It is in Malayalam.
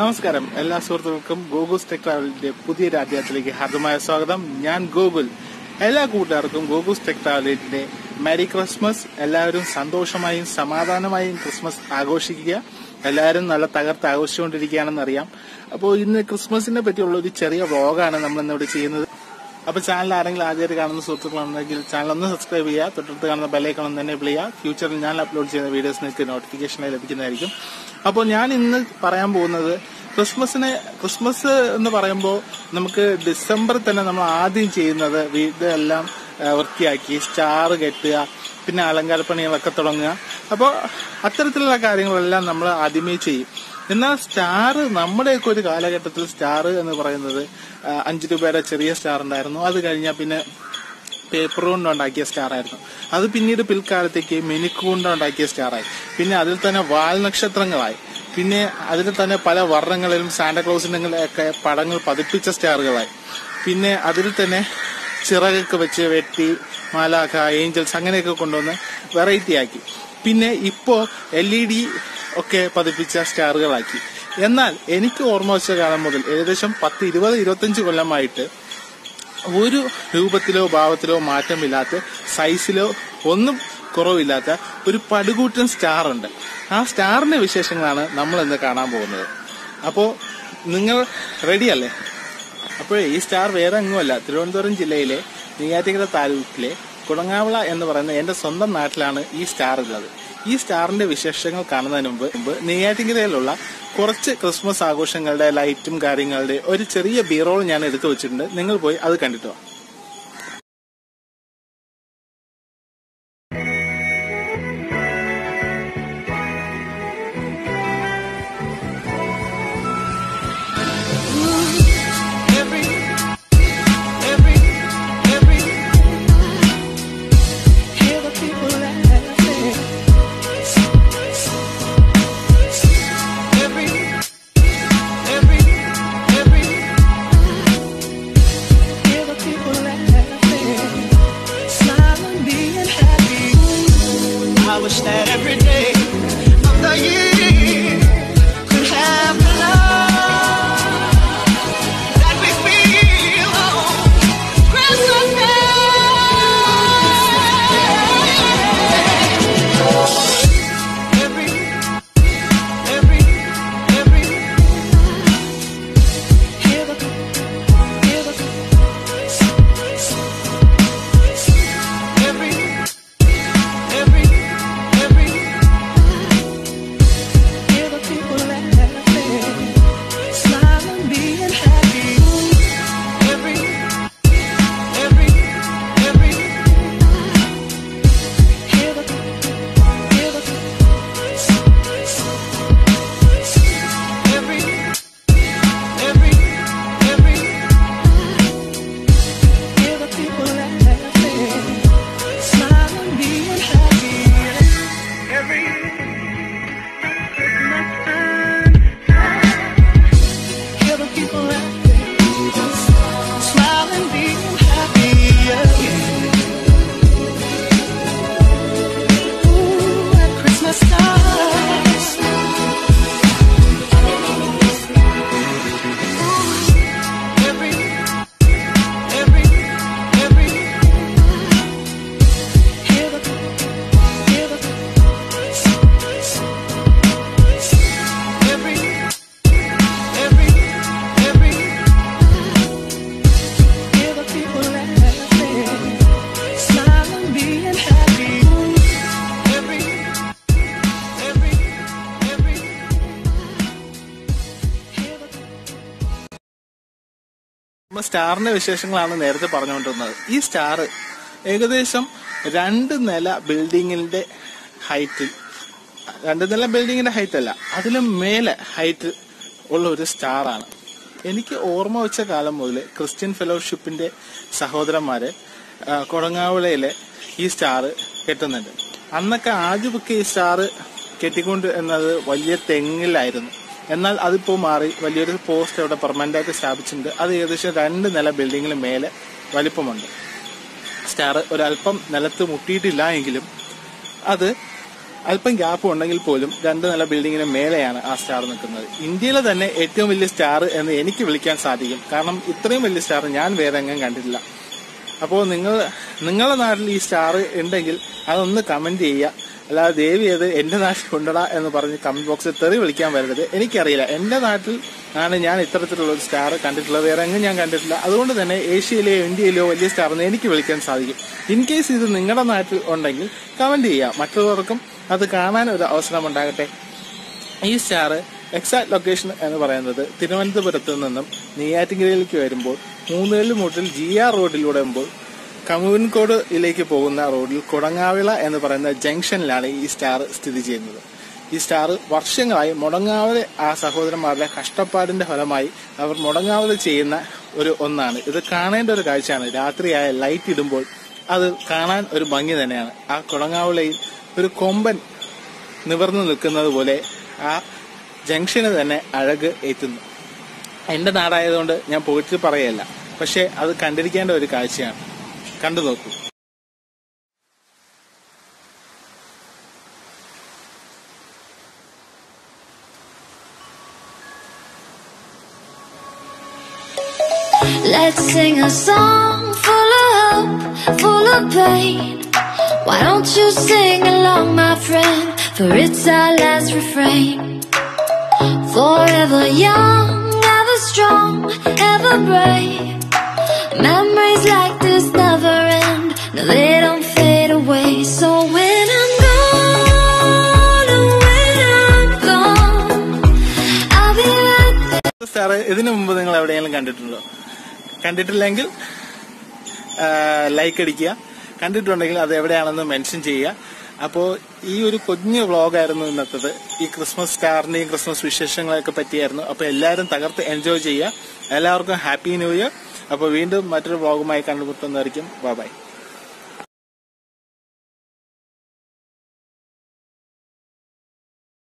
നമസ്കാരം എല്ലാ സുഹൃത്തുക്കൾക്കും ഗോകുസ് ടെക് ട്രാവലിന്റെ പുതിയൊരു അധ്യായത്തിലേക്ക് ഹാർദമായ സ്വാഗതം ഞാൻ ഗോകുൽ എല്ലാ കൂട്ടുകാർക്കും ഗോകുസ് ടെക് ട്രാവലിന്റെ മെരി ക്രിസ്മസ് എല്ലാവരും സന്തോഷമായും സമാധാനമായും ക്രിസ്മസ് ആഘോഷിക്കുക എല്ലാവരും നല്ല തകർത്ത് ആഘോഷിച്ചുകൊണ്ടിരിക്കുകയാണെന്ന് അറിയാം അപ്പോൾ ഇന്ന് ക്രിസ്മസിനെ പറ്റിയുള്ള ഒരു ചെറിയ വ്ളോഗാണ് നമ്മൾ ഇന്നിവിടെ ചെയ്യുന്നത് അപ്പൊ ചാനൽ ആരെങ്കിലും ആദ്യമായിട്ട് കാണുന്ന സുഹൃത്തുക്കളുണ്ടെങ്കിൽ ചാനൽ ഒന്ന് സബ്സ്ക്രൈബ് ചെയ്യുക തൊട്ടടുത്ത് കാണുന്ന ബെല്ലൈക്കൺ ഒന്ന് എനേബിൾ ചെയ്യുക ഫ്യൂച്ചറിൽ ഞാൻ അപ്ലോഡ് ചെയ്യുന്ന വീഡിയോസ് നിങ്ങൾക്ക് നോട്ടിഫിക്കേഷനായി ലഭിക്കുന്നതായിരിക്കും അപ്പോൾ ഞാൻ ഇന്ന് പറയാൻ പോകുന്നത് ക്രിസ്മസിനെ ക്രിസ്മസ് എന്ന് പറയുമ്പോൾ നമുക്ക് ഡിസംബറിൽ തന്നെ നമ്മൾ ആദ്യം ചെയ്യുന്നത് വീടെല്ലാം ആ, വൃത്തിയാക്കി സ്റ്റാർ കെട്ടുക പിന്നെ അലങ്കാരപ്പണികളൊക്കെ തുടങ്ങുക അപ്പോൾ അത്തരത്തിലുള്ള കാര്യങ്ങളെല്ലാം നമ്മൾ ആദ്യമേ ചെയ്യും എന്നാൽ സ്റ്റാർ നമ്മുടെയൊക്കെ ഒരു കാലഘട്ടത്തിൽ സ്റ്റാർ എന്ന് പറയുന്നത് ആ, അഞ്ച് രൂപയുടെ ചെറിയ സ്റ്റാർ ഉണ്ടായിരുന്നു അത് കഴിഞ്ഞാൽ പിന്നെ പേപ്പർ കൊണ്ട് ഉണ്ടാക്കിയ സ്റ്റാർ ആയിരുന്നു അത് പിന്നീട് പിൽക്കാലത്തേക്ക് മിനുക്ക് കൊണ്ട് ഉണ്ടാക്കിയ സ്റ്റാറായി പിന്നെ അതിൽ തന്നെ വാൽ നക്ഷത്രങ്ങളായി പിന്നെ അതിൽ തന്നെ പല വർണ്ണങ്ങളിലും സാന്റക്ലോസിന്റെ ഒക്കെ പടങ്ങൾ പതിപ്പിച്ച സ്റ്റാറുകളായി പിന്നെ അതിൽ തന്നെ ചിറകൊക്കെ വെച്ച് വെട്ടി മാലാഖ ഏഞ്ചൽസ് അങ്ങനെയൊക്കെ കൊണ്ടുവന്ന് വെറൈറ്റി ആക്കി പിന്നെ ഇപ്പോ എൽ ഇ ഡി ഒക്കെ പതിപ്പിച്ച സ്റ്റാറുകളാക്കി എന്നാൽ എനിക്ക് ഓർമ്മ വെച്ച കാലം മുതൽ ഏകദേശം പത്ത് ഇരുപത് ഇരുപത്തഞ്ച് കൊല്ലമായിട്ട് ഒരു രൂപത്തിലോ ഭാവത്തിലോ മാറ്റമില്ലാത്ത സൈസിലോ ഒന്നും കുറവില്ലാത്ത ഒരു പടുകൂറ്റൻ സ്റ്റാർ ഉണ്ട് ആ സ്റ്റാറിന്റെ വിശേഷങ്ങളാണ് നമ്മൾ ഇന്ന് കാണാൻ പോകുന്നത് അപ്പോ നിങ്ങൾ റെഡിയല്ലേ അപ്പോൾ ഈ സ്റ്റാർ വേറെ എങ്ങുമല്ല തിരുവനന്തപുരം ജില്ലയിലെ നെയ്യാറ്റിക്കര താലൂക്കിലെ കുടങ്ങാവിള എന്ന് പറയുന്ന എന്റെ സ്വന്തം നാട്ടിലാണ് ഈ സ്റ്റാർ ഉള്ളത് ഈ സ്റ്റാറിന്റെ വിശേഷങ്ങൾ കാണുന്നതിന് മുമ്പ് മുമ്പ് നെയ്യാറ്റിക്കരയിലുള്ള കുറച്ച് ക്രിസ്മസ് ആഘോഷങ്ങളുടെ ലൈറ്റും കാര്യങ്ങളുടെ ഒരു ചെറിയ ബീറോൾ ഞാൻ എടുത്തു വെച്ചിട്ടുണ്ട് നിങ്ങൾ പോയി അത് കണ്ടിട്ട് വാ every, every, every. Hear the people laughing. Every, every, every. Hear the people laughing, smiling, being happy. I wish that every day of the year could have the love that we feel on Christmas Day. Every, every, every. Hear the, hear the. Every, every, every. Hear the people laughing, smiling, being happy. Every, every, every. Hear the, hear the. Every, every, every. Hear the people laughing, smiling, being happy. Every. Hear the people laughing, smiling, being happy. Ooh, at Christmas time. Every, every, every. Hear the, hear the. Every, every, every. Hear the people laughing, smiling, being happy. Every, every, every. Hear the നമ്മൾ സ്റ്റാറിന്റെ വിശേഷങ്ങളാണ് നേരത്തെ പറഞ്ഞുകൊണ്ടിരുന്നത് ഈ സ്റ്റാർ ഏകദേശം രണ്ട് നില ബിൽഡിങ്ങിന്റെ ഹൈറ്റിൽ രണ്ട് നില ബിൽഡിങ്ങിന്റെ ഹൈറ്റ് അല്ല അതിലും മേലെ ഹൈറ്റ് ഉള്ള ഒരു സ്റ്റാറാണ് എനിക്ക് ഓർമ്മ വെച്ച കാലം മുതൽ ക്രിസ്ത്യൻ ഫെലോഷിപ്പിന്റെ സഹോദരന്മാര് ആ, കൊടങ്ങാവിളയിലെ ഈ സ്റ്റാർ കെട്ടുന്നുണ്ട് അന്നൊക്കെ ആദ്യമൊക്കെ ഈ സ്റ്റാർ കെട്ടിക്കൊണ്ട് എന്നത് വലിയ തെങ്ങിലായിരുന്നു എന്നാൽ അതിപ്പോ മാറി വലിയൊരു പോസ്റ്റ് അവിടെ പെർമനന്റ് ആയിട്ട് സ്ഥാപിച്ചിട്ടുണ്ട് അത് ഏകദേശം രണ്ട് നില ബിൽഡിങ്ങിന് മേലെ വലിപ്പമുണ്ട് സ്റ്റാർ ഒരല്പം നിലത്ത് മുട്ടിയിട്ടില്ല എങ്കിലും അത് അല്പം ഗ്യാപ്പ് ഉണ്ടെങ്കിൽ പോലും രണ്ട് നില ബിൽഡിങ്ങിന് മേലെയാണ് ആ സ്റ്റാർ നിൽക്കുന്നത് ഇന്ത്യയിലെ തന്നെ ഏറ്റവും വലിയ സ്റ്റാർ എന്ന് എനിക്ക് വിളിക്കാൻ സാധിക്കും കാരണം ഇത്രയും വലിയ സ്റ്റാർ ഞാൻ വേറെ എങ്ങും കണ്ടിട്ടില്ല അപ്പോൾ നിങ്ങൾ നിങ്ങളുടെ നാട്ടിൽ ഈ സ്റ്റാർ ഉണ്ടെങ്കിൽ അതൊന്ന് കമന്റ് ചെയ്യുക അല്ലാതെ ദേവി അത് എന്റെ നാട്ടിൽ ഉണ്ടടാ എന്ന് പറഞ്ഞ് കമന്റ് ബോക്സിൽ തെറി വിളിക്കാൻ വരരുത് എനിക്കറിയില്ല എന്റെ നാട്ടിൽ ആണ് ഞാൻ ഇത്തരത്തിലുള്ള ഒരു സ്റ്റാർ കണ്ടിട്ടുള്ളത് വേറെ എങ്ങും ഞാൻ കണ്ടിട്ടില്ല അതുകൊണ്ട് തന്നെ ഏഷ്യയിലെയോ ഇന്ത്യയിലെയോ വലിയ സ്റ്റാർ എന്ന് എനിക്ക് വിളിക്കാൻ സാധിക്കും ഇൻ കേസ് ഇത് നിങ്ങളുടെ നാട്ടിൽ ഉണ്ടെങ്കിൽ കമന്റ് ചെയ്യുക മറ്റുള്ളവർക്കും അത് കാണാൻ ഒരു അവസരം ഉണ്ടാകട്ടെ ഈ സ്റ്റാർ എക്സാക്ട് ലൊക്കേഷൻ എന്ന് പറയുന്നത് തിരുവനന്തപുരത്ത് നിന്നും നെയ്യാറ്റിൻകരയിലേക്ക് വരുമ്പോൾ മൂന്നുകല്ല് മുട്ടിൽ ജി ആർ റോഡിലൂടെ വരുമ്പോൾ കമുവിൻകോടിലേക്ക് പോകുന്ന റോഡിൽ കുടങ്ങാവിള എന്ന് പറയുന്ന ജംഗ്ഷനിലാണ് ഈ സ്റ്റാർ സ്ഥിതി ചെയ്യുന്നത് ഈ സ്റ്റാർ വർഷങ്ങളായി മുടങ്ങാവലെ ആ സഹോദരന്മാരുടെ കഷ്ടപ്പാടിന്റെ ഫലമായി അവർ മുടങ്ങാവലെ ചെയ്യുന്ന ഒരു ഒന്നാണ് ഇത് കാണേണ്ട ഒരു കാഴ്ചയാണ് രാത്രിയായ ലൈറ്റ് ഇടുമ്പോൾ അത് കാണാൻ ഒരു ഭംഗി തന്നെയാണ് ആ കുടങ്ങാവിളയിൽ ഒരു കൊമ്പൻ നിവർന്നു നിൽക്കുന്നത് പോലെ ആ ജംഗ്ഷന് തന്നെ അഴക് ഏറ്റുന്നു എന്റെ നാടായതുകൊണ്ട് ഞാൻ പോയിട്ട് പറയല്ല പക്ഷെ അത് കണ്ടിരിക്കേണ്ട ഒരു കാഴ്ചയാണ് കണ്ടു നോക്കൂ Let's sing a song full of hope, full of pain. Why don't you sing along, my friend? For it's our last refrain. Forever young, ever strong, ever brave. Memories like this never end. No, they don't fade away. So when I'm gone, oh, when I'm gone, I'll be right there. Star ഇതിനു മുമ്പ് നിങ്ങൾ എവിടെയെങ്കിലും കണ്ടിട്ടുണ്ടോ കണ്ടിട്ടില്ലെങ്കിൽ ലൈക്ക് അടിക്കുക കണ്ടിട്ടുണ്ടെങ്കിൽ അത് എവിടെയാണെന്ന് മെൻഷൻ ചെയ്യുക അപ്പോൾ ഈ ഒരു കുഞ്ഞു വ്ളോഗായിരുന്നു ഇന്നത്തത് ഈ ക്രിസ്മസ് സ്റ്റാറിന്റെയും ക്രിസ്മസ് വിശേഷങ്ങളെയൊക്കെ പറ്റിയായിരുന്നു അപ്പോൾ എല്ലാവരും തകർത്ത് എൻജോയ് ചെയ്യുക എല്ലാവർക്കും ഹാപ്പി ന്യൂ ഇയർ അപ്പോൾ വീണ്ടും മറ്റൊരു വ്ളോഗുമായി കണ്ടുമുട്ടുന്നതായിരിക്കും ബൈ